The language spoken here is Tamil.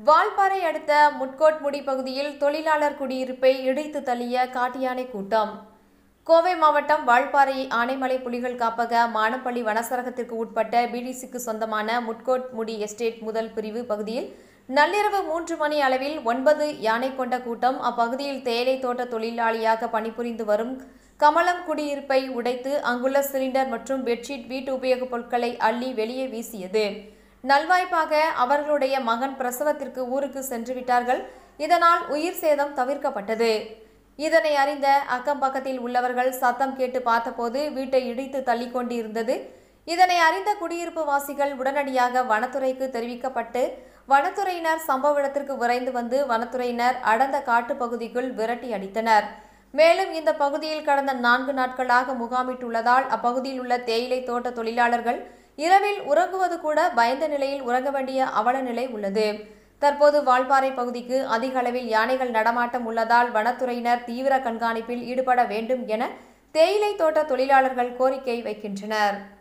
வால்பாறை அடுத்த முட்கோட்முடி பகுதியில் தொழிலாளர் குடியிருப்பை இடித்து தள்ளிய காட்டியானை கூட்டம் கோவை மாவட்டம் வால்பாறை ஆனைமலை புலிகள் காப்பக மானப்பள்ளி வனசரகத்திற்கு உட்பட்ட பிடிசிக்கு சொந்தமான முட்கோட்முடி எஸ்டேட் முதல் பிரிவு பகுதியில் நள்ளிரவு மூன்று மணி அளவில் ஒன்பது யானை கொண்ட கூட்டம் அப்பகுதியில் தேயிலை தோட்ட தொழிலாளியாக பணிபுரிந்து வரும் கமலம் குடியிருப்பை உடைத்து அங்குள்ள சிலிண்டர் மற்றும் பெட்ஷீட் வீட்டு உபயோகப் பொருட்களை அள்ளி வெளியே வீசியது நல்வாய்ப்பாக அவர்களுடைய மகன் பிரசவத்திற்கு ஊருக்கு சென்று விட்டார்கள் இதனால் உயிர் சேதம் தவிர்க்கப்பட்டது இதனை அறிந்த அக்கம் பக்கத்தில் உள்ளவர்கள் சத்தம் கேட்டு பார்த்தபோது வீட்டை இடித்து தள்ளிக் கொண்டிருந்தது இதனை அறிந்த குடியிருப்பு வாசிகள் உடனடியாக வனத்துறைக்கு தெரிவிக்கப்பட்டு வனத்துறையினர் சம்பவ இடத்திற்கு விரைந்து வந்து வனத்துறையினர் அடர்ந்த காட்டுப் பகுதிக்குள் விரட்டி அடித்தனர் மேலும் இந்த பகுதியில் கடந்த நான்கு நாட்களாக முகாமிட்டுள்ளதால் அப்பகுதியில் உள்ள தேயிலை தோட்ட தொழிலாளர்கள் இரவில் உறங்குவது கூட பயந்த நிலையில் உறங்க வேண்டிய அவல நிலை உள்ளது தற்போது வால்பாறை பகுதிக்கு அதிக அளவில் யானைகள் நடமாட்டம் உள்ளதால் வனத்துறையினர் தீவிர கண்காணிப்பில் ஈடுபட வேண்டும் என தேயிலை தோட்ட தொழிலாளர்கள் கோரிக்கை வைக்கின்றனர்